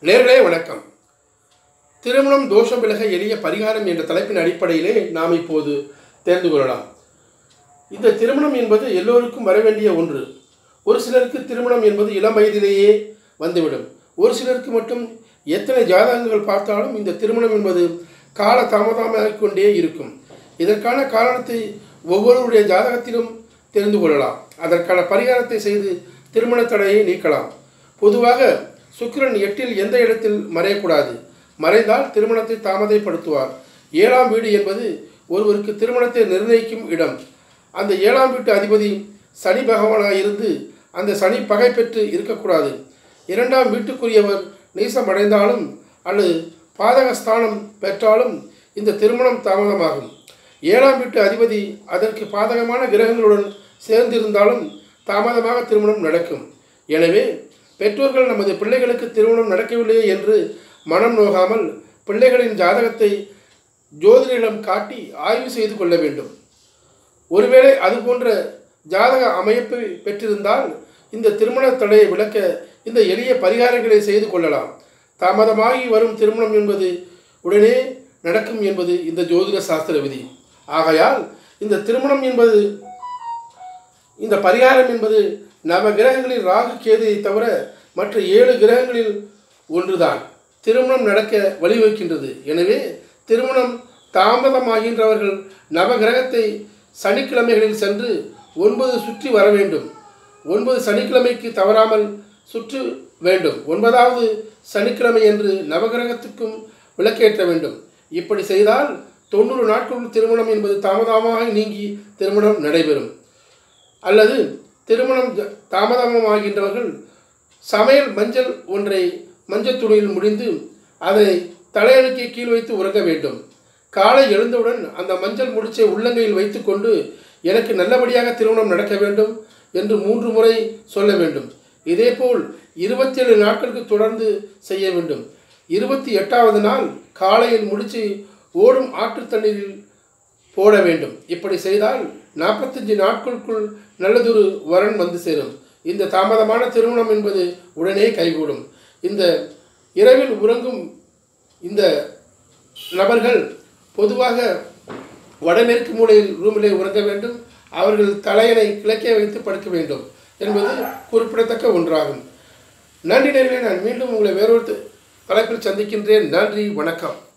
நேர்களே வணக்கம் திருமணம் தோஷம் விலக எளிய பரிகாரம் என்ற தலைப்பின் அடிப்படையிலே நாம் இப்போது தெரிந்து கொள்ளலாம் இந்த திருமணம் என்பது எல்லோருக்கும் வர வேண்டிய ஒன்று ஒரு சிலருக்கு திருமணம் என்பது இளம் வயதிலேயே வந்துவிடும் ஒரு சிலருக்கு மட்டும் எத்தனை ஜாதகங்கள் பார்த்தாலும் இந்த திருமணம் என்பது கால தாமதமாகிக் கொண்டே இருக்கும் இதற்கான காரணத்தை ஒவ்வொருவருடைய ஜாதகத்திலும் தெரிந்து கொள்ளலாம் அதற்கான பரிகாரத்தை செய்து திருமண தடையை நீக்கலாம் பொதுவாக சுக்கிரன் எட்டில் எந்த இடத்தில் மறையக்கூடாது மறைந்தால் திருமணத்தை தாமதப்படுத்துவார் ஏழாம் வீடு என்பது ஒருவருக்கு திருமணத்தை நிர்ணயிக்கும் இடம் அந்த ஏழாம் வீட்டு அதிபதி சனி பகவானாக இருந்து அந்த சனி பகை பெற்று இருக்கக்கூடாது இரண்டாம் வீட்டுக்குரியவர் நீசமடைந்தாலும் அல்லது பாதகஸ்தானம் பெற்றாலும் இந்த திருமணம் தாமதமாகும் ஏழாம் வீட்டு அதிபதி அதற்கு பாதகமான கிரகங்களுடன் சேர்ந்திருந்தாலும் தாமதமாக திருமணம் நடக்கும் எனவே பெற்றோர்கள் நமது பிள்ளைகளுக்கு திருமணம் நடக்கவில்லையே என்று மனம் நோகாமல் பிள்ளைகளின் ஜாதகத்தை ஜோதிடரிடம் காட்டி ஆய்வு செய்து கொள்ள வேண்டும் ஒருவேளை அது போன்ற ஜாதக அமைப்பு பெற்றிருந்தால் இந்த திருமண தடையை விளக்க இந்த எளிய பரிகாரங்களை செய்து கொள்ளலாம் தாமதமாகி வரும் திருமணம் என்பது உடனே நடக்கும் என்பது இந்த ஜோதிட சாஸ்திர விதி ஆகையால் இந்த திருமணம் என்பது இந்த பரிகாரம் என்பது நவ கிரகங்களில் ராகு கேதுவை தவிர மற்ற ஏழு கிரகங்களில் ஒன்றுதான் திருமணம் நடக்க வழிவகுக்கின்றது எனவே திருமணம் தாமதமாகின்றவர்கள் நவ கிரகத்தை சனிக்கிழமைகளில் சென்று ஒன்பது சுற்றி வர வேண்டும் ஒன்பது சனிக்கிழமைக்கு தவறாமல் சுற்று வேண்டும் ஒன்பதாவது சனிக்கிழமை என்று நவகிரகத்துக்கும் விளக்கேற்ற வேண்டும் இப்படி செய்தால் தொண்ணூறு நாட்களுள் திருமணம் என்பது தாமதமாக நீங்கி திருமணம் நடைபெறும் அல்லது திருமணம் ஜ- தாமதமாகின்றவர்கள் சமையல் மஞ்சள் ஒன்றை மஞ்சள் துணியில் முடிந்து அதனை தலையணுக்கி கீழ் வைத்து உறங்க வேண்டும் காலை எழுந்தவுடன் அந்த மஞ்சள் முடிச்சை உள்ளங்கையில் வைத்துக்கொண்டு எனக்கு நல்லபடியாக திருமணம் நடக்க வேண்டும் என்று மூன்று முறை சொல்ல வேண்டும் இதேபோல் இருபத்தேழு நாட்களுக்கு தொடர்ந்து செய்ய வேண்டும் இருபத்தி எட்டாவது நாள் காலையில் முடிச்சு ஓடும் ஆற்றுத் தண்ணீரில் போட வேண்டும் இப்படி செய்தால் நாற்பத்தஞ்சு நாட்களுக்குள் நல்லதொரு வரன் வந்து சேரும் இந்த தாமதமான திருமணம் என்பது உடனே கைகூடும் இந்த இரவில் உறங்கும் இந்த நபர்கள் பொதுவாக வடமேற்கு மூலையில் ரூமிலே உறங்க வேண்டும் அவர்கள் தலையணை கிழக்கே வைத்து படுக்க வேண்டும் என்பது குறிப்பிடத்தக்க ஒன்றாகும் நன்றி நேர்களே நான் மீண்டும் உங்களை வேறொரு தலைப்பில் சந்திக்கின்றேன் நன்றி வணக்கம்